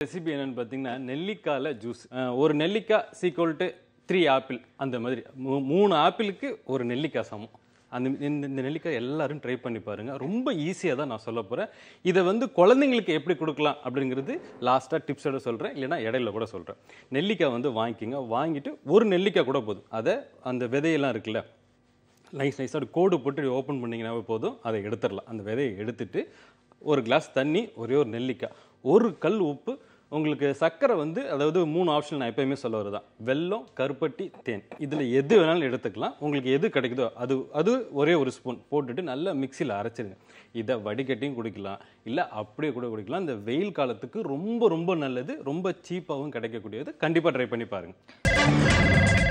recipe என்னன்னு பார்த்தீங்கன்னா நெல்லிக்காயில் juice ஒரு நெல்லிக்காய் சீக்வல் டு த்ரீ ஆப்பிள் அந்த மாதிரி மூ- மூணு ஆப்பிளுக்கு ஒரு நெல்லிக்காய் சமம் அந்த இந்த இந்த நெல்லிக்காய் எல்லாரும் ட்ரை பண்ணி பாருங்க ரொம்ப ஈஸியாக தான் நான் சொல்ல போகிறேன் இதை வந்து குழந்தைங்களுக்கு எப்படி கொடுக்கலாம் அப்படிங்கிறது லாஸ்ட்டாக டிப்ஸோட சொல்கிறேன் இல்லைன்னா இடையில கூட சொல்கிறேன் நெல்லிக்காய் வந்து வாங்கிக்கிங்க வாங்கிட்டு ஒரு நெல்லிக்காய் கூட போதும் அதை அந்த விதையெல்லாம் இருக்குல்ல நைஸ் நைஸாக கோடு போட்டு ஓப்பன் பண்ணிங்கனாவே போதும் அதை எடுத்துடலாம் அந்த விதையை எடுத்துட்டு ஒரு கிளாஸ் தண்ணி ஒரே ஒரு நெல்லிக்காய் ஒரு கல் உப்பு உங்களுக்கு சர்க்கரை வந்து அதாவது மூணு ஆப்ஷன் நான் எப்பயுமே சொல்ல வருதான் வெல்லம் கருப்பட்டி தேன் இதில் எது வேணாலும் எடுத்துக்கலாம் உங்களுக்கு எது கிடைக்குதோ அது அது ஒரே ஒரு ஸ்பூன் போட்டுட்டு நல்லா மிக்சியில் அரைச்சிருங்க இதை வடிகட்டியும் குடிக்கலாம் இல்லை அப்படியே கூட குடிக்கலாம் இந்த வெயில் காலத்துக்கு ரொம்ப ரொம்ப நல்லது ரொம்ப சீப்பாகவும் கிடைக்கக்கூடியது கண்டிப்பாக ட்ரை பண்ணி பாருங்கள்